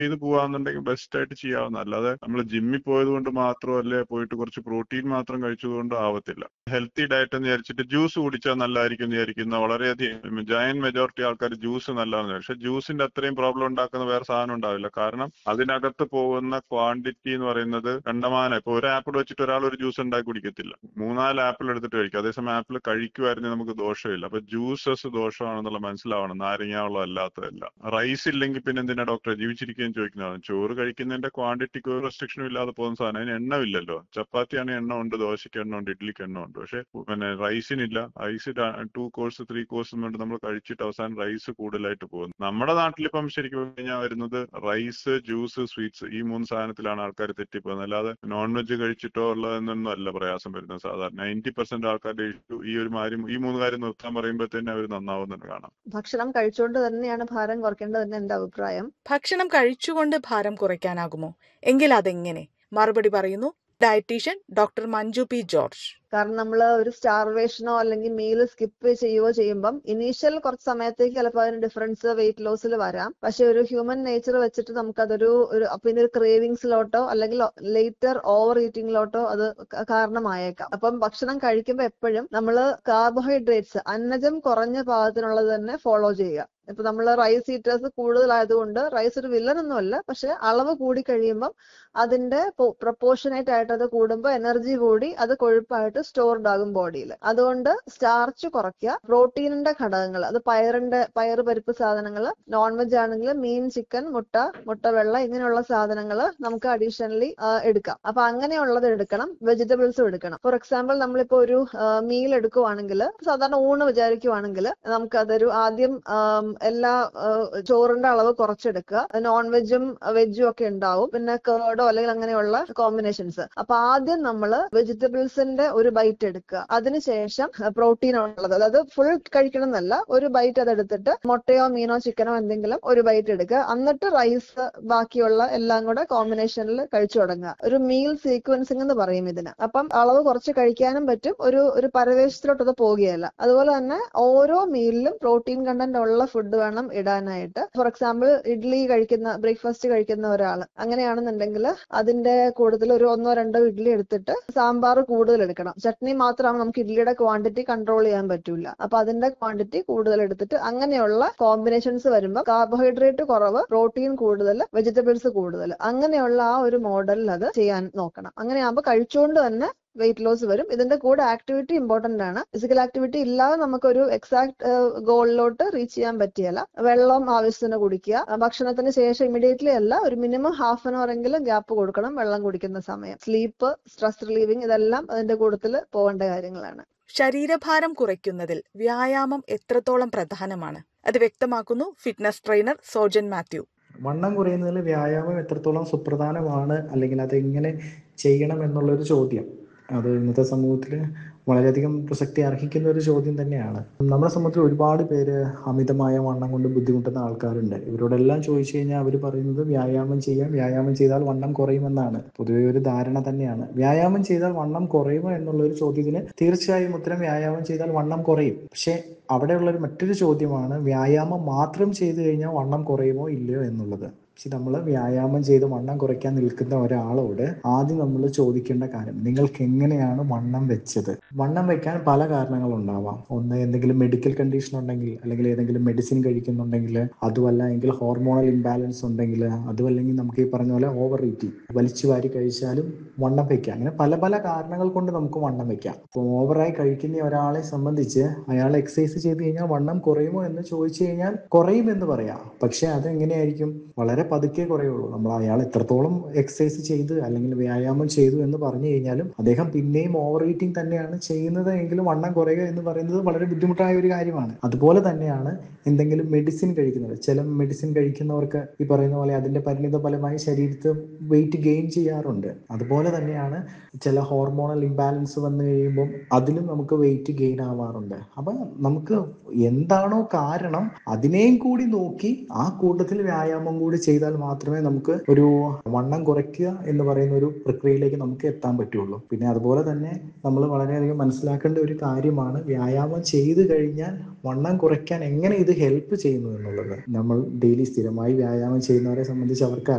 ചെയ്ത് പോവാന്നുണ്ടെങ്കിൽ ബെസ്റ്റ് ആയിട്ട് ചെയ്യാവുന്ന അല്ലാതെ നമ്മൾ ജിമ്മിൽ പോയത് കൊണ്ട് മാത്രമല്ലേ പോയിട്ട് കുറച്ച് പ്രോട്ടീൻ മാത്രം കഴിച്ചതുകൊണ്ട് ആവത്തില്ല ഹെൽത്തി ഡയറ്റ് എന്ന് വിചാരിച്ചിട്ട് ജ്യൂസ് കുടിച്ചാൽ നല്ലതായിരിക്കും എന്ന് വിചാരിക്കുന്ന വളരെയധികം ജയൻ മെജോറിറ്റി ആൾക്കാർ ജ്യൂസ് നല്ലതാണെന്ന് പക്ഷെ ജ്യൂസിന്റെ അത്രയും പ്രോബ്ലം ഉണ്ടാക്കുന്ന വേറെ സാധനം ഉണ്ടാവില്ല കാരണം അതിനകത്ത് പോകുന്ന ക്വാണ്ടിറ്റി എന്ന് പറയുന്നത് കണ്ടമാനം ഇപ്പൊ ഒരു ആപ്പിൾ വെച്ചിട്ട് ഒരാൾ ഒരു ജ്യൂസ് ഉണ്ടാക്കി കുടിക്കത്തില്ല മൂന്നാല് ആപ്പിൾ എടുത്തിട്ട് കഴിക്കും അതേസമയം ആപ്പിൾ കഴിക്കുമായിരുന്നെങ്കിൽ നമുക്ക് ദോഷമില്ല അപ്പൊ ജ്യൂസസ് ദോഷമാണെന്നുള്ള മനസ്സിലാവണം നാരങ്ങ വെള്ളം അല്ലാത്തതല്ല റൈസ് ഇല്ലെങ്കിൽ പിന്നെ എന്തിനാ ഡോക്ടറെ ജീവിച്ചിരിക്കുകയും ചോദിക്കുന്നതാണ് ചോറ് കഴിക്കുന്നതിന്റെ ക്വാണ്ടിറ്റിക്ക് ഒരു റെസ്ട്രിക്ഷനും ഇല്ലാതെ പോകുന്ന സാധനം അതിന് എണ്ണമില്ലല്ലോ ചപ്പാത്തിയാണെങ്കിൽ എണ്ണ ഉണ്ട് ദോശയ്ക്ക് എണ്ണ ഉണ്ട് ഇഡ്ഡലിക്ക് എണ്ണ ഉണ്ട് പക്ഷെ പിന്നെ റൈസിനില്ല rice two course three course കൊണ്ട് നമ്മൾ കഴിച്ചിട്ട് അവസാനം റൈസ് കൂടുതലായിട്ട് പോകുന്നു നമ്മുടെ നാട്ടിലിപ്പം ശരിക്കും കഴിഞ്ഞാൽ വരുന്നത് റൈസ് ജ്യൂസ് സ്വീറ്റ്സ് ഈ മൂന്ന് സാധനത്തിലാണ് ആൾക്കാർ തെറ്റിപ്പോകുന്നത് അല്ലാതെ നോൺ വെജ് കഴിച്ചിട്ടോ ഉള്ളതെന്നൊന്നും അല്ല പ്രയാസം വരുന്നത് സാധാരണ നയൻറ്റി പെർസെന്റ് ആൾക്കാരുടെ ഇഷ്യൂ ഈ ഒരു കാര്യം ഈ മൂന്ന് കാര്യം നിർത്താൻ പറയുമ്പോഴത്തേനെ അവർ നന്നാവുന്നുണ്ട് കാണാം ഭക്ഷണം കഴിച്ചുകൊണ്ട് തന്നെയാണ് ഭാരം കുറയ്ക്കേണ്ടതെന്ന് എന്റെ അഭിപ്രായം ഭക്ഷണം കഴിച്ചുകൊണ്ട് ഭാരം കുറയ്ക്കാനാകുമോ എങ്കിൽ അതെങ്ങനെ മറുപടി പറയുന്നു dietitian doctor Manju P George കാരണം നമ്മൾ ഒരു സ്റ്റാർവേഷനോ അല്ലെങ്കിൽ മീല് സ്കിപ്പ് ചെയ്യുകയോ ചെയ്യുമ്പം ഇനീഷ്യൽ കുറച്ച് സമയത്തേക്ക് ചിലപ്പോൾ അതിന് ഡിഫറൻസ് വെയിറ്റ് ലോസിൽ വരാം പക്ഷെ ഒരു ഹ്യൂമൻ നേച്ചർ വെച്ചിട്ട് നമുക്കതൊരു ഒരു പിന്നെ ഒരു ക്രേവിങ്സിലോട്ടോ അല്ലെങ്കിൽ ലേറ്റർ ഓവർ ഈറ്റിംഗിലോട്ടോ അത് ക- കാരണമായേക്കാം അപ്പം ഭക്ഷണം കഴിക്കുമ്പോൾ എപ്പോഴും നമ്മൾ കാർബോഹൈഡ്രേറ്റ്സ് അന്നജം കുറഞ്ഞ പാകത്തിനുള്ളത് തന്നെ ഫോളോ ചെയ്യുക ഇപ്പൊ നമ്മൾ റൈസ് ഈറ്റേഴ്സ് കൂടുതലായതുകൊണ്ട് റൈസ് ഒരു വില്ലനൊന്നുമല്ല പക്ഷെ അളവ് കൂടി കഴിയുമ്പം അതിന്റെ പ്രപ്പോർഷനേറ്റ് ആയിട്ട് അത് കൂടുമ്പോൾ എനർജി കൂടി അത് കൊഴുപ്പായിട്ട് സ്റ്റോർഡ് ആകും ബോഡിയിൽ അതുകൊണ്ട് സ്റ്റാർച്ച് കുറയ്ക്കുക പ്രോട്ടീനിന്റെ ഘടകങ്ങൾ അത് പയറിന്റെ പയറ് പരിപ്പ് സാധനങ്ങൾ നോൺ വെജ് ആണെങ്കിൽ മീൻ ചിക്കൻ മുട്ട മുട്ട വെള്ള ഇങ്ങനെയുള്ള സാധനങ്ങൾ നമുക്ക് അഡീഷണലി എടുക്കാം അപ്പൊ അങ്ങനെയുള്ളത് എടുക്കണം വെജിറ്റബിൾസും എടുക്കണം ഫോർ എക്സാമ്പിൾ നമ്മളിപ്പോ ഒരു മീൽ എടുക്കുവാണെങ്കിൽ സാധാരണ ഊണ് വിചാരിക്കുവാണെങ്കിൽ നമുക്ക് അതൊരു ആദ്യം ആം, എല്ലാ ആ, ചോറിന്റെ അളവ് കുറച്ചെടുക്കുക നോൺ വെജും വെജും ഒക്കെ ഉണ്ടാവും പിന്നെ കേർഡോ അല്ലെങ്കിൽ അങ്ങനെയുള്ള കോമ്പിനേഷൻസ് അപ്പൊ ആദ്യം നമ്മൾ വെജിറ്റബിൾസിന്റെ ഒരു ബൈറ്റ് എടുക്കുക അതിനുശേഷം പ്രോട്ടീൻ ഉള്ളത് അതായത് ഫുൾ കഴിക്കണം എന്നല്ല ഒരു ബൈറ്റ് അത് എടുത്തിട്ട് മുട്ടയോ മീനോ ചിക്കനോ എന്തെങ്കിലും ഒരു ബൈറ്റ് എടുക്കുക എന്നിട്ട് റൈസ് ബാക്കിയുള്ള എല്ലാം കൂടെ കോമ്പിനേഷനിൽ കഴിച്ചു തുടങ്ങുക ഒരു മീൽ സീക്വൻസിംഗ് എന്ന് പറയും ഇതിന് അപ്പം അളവ് കുറച്ച് കഴിക്കാനും പറ്റും ഒരു ഒരു പരവേശത്തിലോട്ട് അത് പോവുകയല്ല അതുപോലെ തന്നെ ഓരോ മീലിലും പ്രോട്ടീൻ കണ്ടന്റ് ഉള്ള ഫുഡ് വേണം ഇടാനായിട്ട് ഫോർ എക്സാമ്പിൾ ഇഡ്ഡലി കഴിക്കുന്ന ബ്രേക്ക്ഫാസ്റ്റ് കഴിക്കുന്ന ഒരാൾ അങ്ങനെയാണെന്നുണ്ടെങ്കിൽ അതിന്റെ കൂടുതൽ ഒരു ഒന്നോ രണ്ടോ ഇഡ്ഡലി എടുത്തിട്ട് സാമ്പാർ കൂടുതൽ എടുക്കണം ചട്നി മാത്രമാണ് നമുക്ക് ഇഡ്ഡലിയുടെ ക്വാണ്ടിറ്റി കൺട്രോൾ ചെയ്യാൻ പറ്റൂല അപ്പൊ അതിന്റെ ക്വാണ്ടിറ്റി കൂടുതൽ എടുത്തിട്ട് അങ്ങനെയുള്ള കോമ്പിനേഷൻസ് വരുമ്പോൾ കാർബോഹൈഡ്രേറ്റ് കുറവ് പ്രോട്ടീൻ കൂടുതൽ വെജിറ്റബിൾസ് കൂടുതൽ അങ്ങനെയുള്ള ആ ഒരു മോഡലിൽ അത് ചെയ്യാൻ നോക്കണം അങ്ങനെയാകുമ്പോൾ കഴിച്ചുകൊണ്ട് തന്നെ വെയിറ്റ് ലോസ് വരും ഇതിന്റെ കൂടെ ആക്ടിവിറ്റി ഇമ്പോർട്ടന്റ് ആണ് ഫിസിക്കൽ ആക്ടിവിറ്റി ഇല്ലാതെ നമുക്കൊരു എക്സാക്ട് ഗോളിലോട്ട് റീച്ച് ചെയ്യാൻ പറ്റിയല്ല വെള്ളം ആവശ്യത്തിന് കുടിക്കുക ആ, ഭക്ഷണത്തിന് ശേഷം ഇമീഡിയറ്റ്ലി അല്ല ഒരു മിനിമം ഹാഫ് ആൻ അവർ എങ്കിലും ഗ്യാപ്പ് കൊടുക്കണം വെള്ളം കുടിക്കുന്ന സമയം സ്ലീപ്പ് സ്ട്രെസ് റിലീവിങ് ഇതെല്ലാം അതിന്റെ കൂട്ടത്തിൽ പോകേണ്ട കാര്യങ്ങളാണ് ശരീരഭാരം കുറയ്ക്കുന്നതിൽ വ്യായാമം എത്രത്തോളം പ്രധാനമാണ് അത് വ്യക്തമാക്കുന്നു ഫിറ്റ്നസ് ട്രെയിനർ സോജൻ മാത്യു വണ്ണം കുറയുന്നതിൽ വ്യായാമം എത്രത്തോളം സുപ്രധാനമാണ് അല്ലെങ്കിൽ അത് എങ്ങനെ ചെയ്യണം എന്നുള്ളൊരു ചോദ്യം അത് ഇന്നത്തെ സമൂഹത്തിൽ വളരെയധികം പ്രസക്തി അർഹിക്കുന്ന ഒരു ചോദ്യം തന്നെയാണ് നമ്മുടെ സമൂഹത്തിൽ ഒരുപാട് പേര് അമിതമായ വണ്ണം കൊണ്ട് ബുദ്ധിമുട്ടുന്ന ആൾക്കാരുണ്ട് ഇവരോടെല്ലാം ചോദിച്ചു കഴിഞ്ഞാൽ അവർ പറയുന്നത് വ്യായാമം ചെയ്യാം വ്യായാമം ചെയ്താൽ വണ്ണം കുറയുമെന്നാണ് പൊതുവെ ഒരു ധാരണ തന്നെയാണ് വ്യായാമം ചെയ്താൽ വണ്ണം കുറയുമോ എന്നുള്ള ഒരു ചോദ്യത്തിന് തീർച്ചയായും ഉത്തരം വ്യായാമം ചെയ്താൽ വണ്ണം കുറയും പക്ഷെ അവിടെയുള്ള ഒരു മറ്റൊരു ചോദ്യമാണ് വ്യായാമം മാത്രം ചെയ്തു കഴിഞ്ഞാൽ വണ്ണം കുറയുമോ ഇല്ലയോ എന്നുള്ളത് പക്ഷെ നമ്മൾ വ്യായാമം ചെയ്ത് വണ്ണം കുറയ്ക്കാൻ നിൽക്കുന്ന ഒരാളോട് ആദ്യം നമ്മൾ ചോദിക്കേണ്ട കാര്യം നിങ്ങൾക്ക് എങ്ങനെയാണ് വണ്ണം വെച്ചത് വണ്ണം വെക്കാൻ പല കാരണങ്ങളുണ്ടാവാം ഒന്ന് എന്തെങ്കിലും മെഡിക്കൽ കണ്ടീഷൻ ഉണ്ടെങ്കിൽ അല്ലെങ്കിൽ ഏതെങ്കിലും മെഡിസിൻ കഴിക്കുന്നുണ്ടെങ്കിൽ അതുമല്ല എങ്കിൽ ഹോർമോണൽ ഇംബാലൻസ് ഉണ്ടെങ്കിൽ അതുമല്ലെങ്കിൽ നമുക്ക് ഈ പറഞ്ഞ പോലെ ഓവർ ഈറ്റിംഗ് വലിച്ചു വാരി കഴിച്ചാലും വണ്ണം വെക്കാം അങ്ങനെ പല പല കാരണങ്ങൾ കൊണ്ട് നമുക്ക് വണ്ണം വെക്കാം അപ്പോൾ ഓവറായി കഴിക്കുന്ന ഒരാളെ സംബന്ധിച്ച് അയാൾ എക്സസൈസ് ചെയ്ത് കഴിഞ്ഞാൽ വണ്ണം കുറയുമോ എന്ന് ചോദിച്ചു കഴിഞ്ഞാൽ കുറയുമെന്ന് പറയാം പക്ഷെ അതെങ്ങനെയായിരിക്കും വളരെ പതുക്കെ കുറയുള്ളൂ നമ്മൾ അയാൾ എത്രത്തോളം എക്സസൈസ് ചെയ്ത് അല്ലെങ്കിൽ വ്യായാമം ചെയ്തു എന്ന് പറഞ്ഞു കഴിഞ്ഞാലും അദ്ദേഹം പിന്നെയും ഓവർ ഈറ്റിംഗ് തന്നെയാണ് ചെയ്യുന്നത് എങ്കിലും വണ്ണം കുറയുക എന്ന് പറയുന്നത് വളരെ ബുദ്ധിമുട്ടായ ഒരു കാര്യമാണ് അതുപോലെ തന്നെയാണ് എന്തെങ്കിലും മെഡിസിൻ കഴിക്കുന്നത് ചില മെഡിസിൻ കഴിക്കുന്നവർക്ക് ഈ പറയുന്ന പോലെ അതിന്റെ പരിണിത ഫലമായി ശരീരത്തിൽ വെയിറ്റ് ഗെയിൻ ചെയ്യാറുണ്ട് അതുപോലെ തന്നെയാണ് ചില ഹോർമോണൽ ഇംബാലൻസ് വന്നു കഴിയുമ്പം അതിലും നമുക്ക് വെയിറ്റ് ഗെയിൻ ആവാറുണ്ട് അപ്പൊ നമുക്ക് എന്താണോ കാരണം അതിനെയും കൂടി നോക്കി ആ കൂട്ടത്തിൽ വ്യായാമം കൂടി ചെയ്താൽ മാത്രമേ നമുക്ക് ഒരു വണ്ണം കുറയ്ക്കുക എന്ന് പറയുന്ന ഒരു പ്രക്രിയയിലേക്ക് നമുക്ക് എത്താൻ പറ്റുള്ളൂ പിന്നെ അതുപോലെ തന്നെ നമ്മൾ വളരെയധികം മനസ്സിലാക്കേണ്ട ഒരു കാര്യമാണ് വ്യായാമം ചെയ്തു കഴിഞ്ഞാൽ വണ്ണം കുറയ്ക്കാൻ എങ്ങനെ ഇത് ഹെൽപ്പ് ചെയ്യുന്നു എന്നുള്ളത് നമ്മൾ ഡെയിലി സ്ഥിരമായി വ്യായാമം ചെയ്യുന്നവരെ സംബന്ധിച്ച് അവർക്ക്